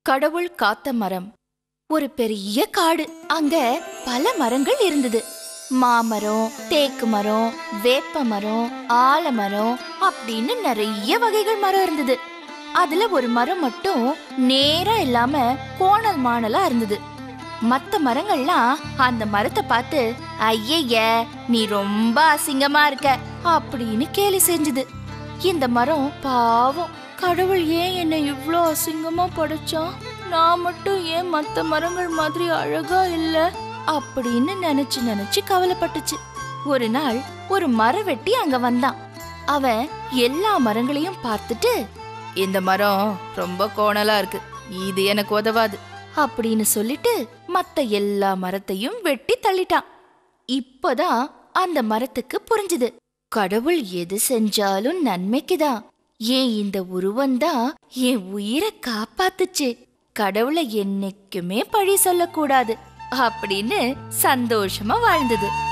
கடவுள் காத்த மரம் ஒரு பெரிய காடு அங்க பல மரங்கள் இருந்தது மாமரம் தேக்கு மரம் வேப்ப மரம் ஆலமரம் அப்படின்னு நிறைய வகைகள் மரம் இருந்தது அதுல ஒரு மரம் மட்டும் நேரா இல்லாம கோணல் மாணலா இருந்தது மத்த மரங்கள்லாம் அந்த மரத்தை பார்த்து ஐயய்ய நீ ரொம்ப அசிங்கமா இருக்க அப்படின்னு கேலி செஞ்சது இந்த மரம் பாவம் கடவுள் ஏன் என்னை இவ்ளோ அசிங்கமா படைச்சான் நான் மட்டும் ஏன் மத்த மரங்கள் மாதிரி அழகா இல்ல அப்படின்னு நினைச்சு நினைச்சு கவலைப்பட்டுச்சு ஒரு நாள் ஒரு மரவெட்டி அங்க வந்தான் அவன் எல்லா மரங்களையும் பார்த்துட்டு இந்த மரம் ரொம்ப கோணலா இருக்கு இது எனக்கு உதவாது அப்படின்னு சொல்லிட்டு மத்த எல்லா மரத்தையும் வெட்டி தள்ளிட்டான் இப்பதான் அந்த மரத்துக்கு புரிஞ்சுது கடவுள் எது செஞ்சாலும் நன்மைக்குதான் ஏன் இந்த உருவம்தான் என் உயிரை காப்பாத்துச்சு கடவுளை என்னைக்குமே பழி சொல்லக்கூடாது அப்படின்னு சந்தோஷமா வாழ்ந்தது